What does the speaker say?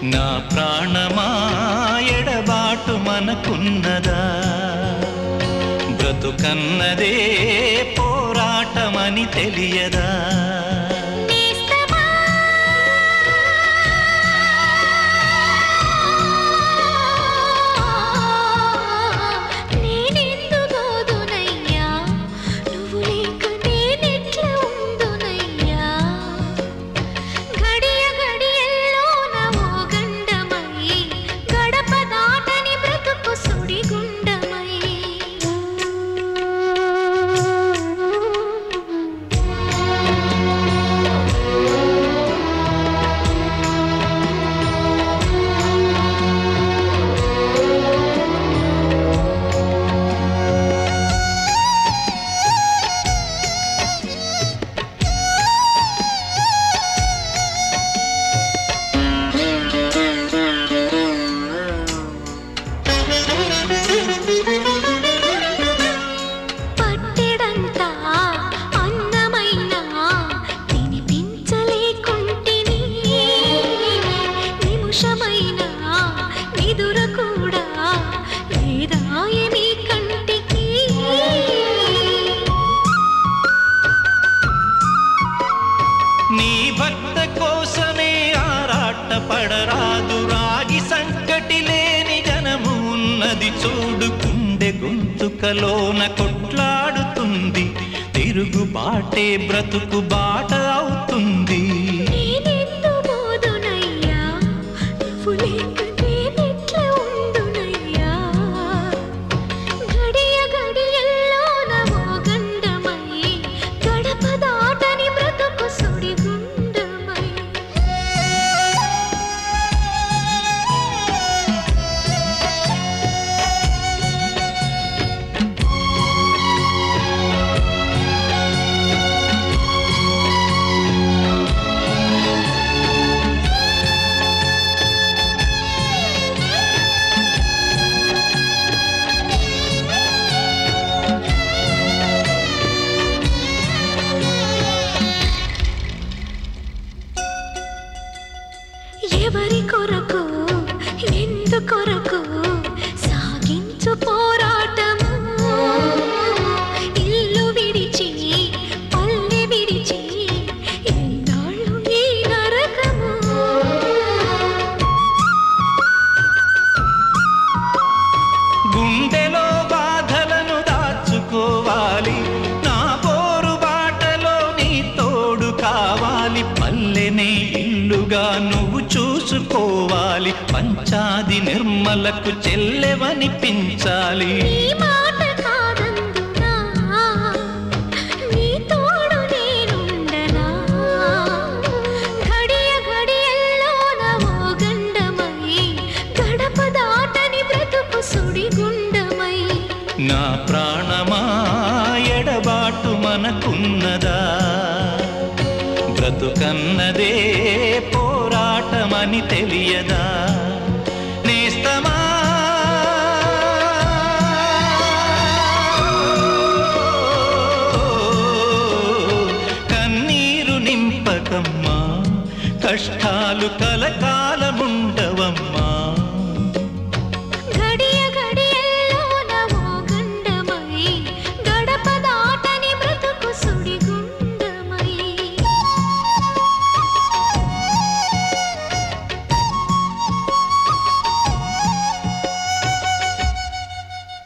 నా ప్రాణమా ఎడబాటు మనకున్నదా బ్రతుకన్నదే పోరాటమని తెలియదా నేస్తమా నేనెందు గోదునయ్యా నువ్వు లేక నేనెట్ల ఉందునయ్యా గడియ గడియల్లోన ఓ గండమై గడప దాటని బ్రతుకు సుడిగుండమై పట్టెడంతా అన్నమైన తినిపించలేకుంటిని నిమిషమైన నిదుర కూడా లేదాయ నీ కంటికి నీ భర్త కోసమే ఆరాట పడరాదు రాగి సంకటి లేని జనము ఉన్నది చూడు గుండె గొంతుకలోన కొట్లాడుతుంది తిరుగుబాటే బ్రతుకు బాట అవుతుంది నేనెందు బోదునయ్యా నువ్వు లేక నేనెట్ల ఉందునయ్యా గడియ గడియల్లోన ఓ గండమై గడప దాటని బ్రతుకు సుడిగుండమై ఎవరి కొరకు ఎందు కొరకు సాగించు పోరాటము ఇల్లు విడిచి పల్లె విడిచి ఎన్నాళ్ళు ఈ నరకము గుండెలో బాధలను దాచుకోవాలి నా పోరు బాటలో నీ తోడు కావాలి పల్లెనే ఇల్లుగా నువ్వు చూసుకోవాలి పంచాది నిర్మలకు చెల్లెవనిపించాలి నీ మాట కాదందునా నీ తోడు నేనుండనా ఘడియ ఘడియల్లోన ఓ గండమై గడప దాటని బ్రతుకు సుడిగుండమై నా ప్రాణమా ఎడబాటు మనకున్నదా బ్రతుకన్నదే పోరాటమని తెలియదా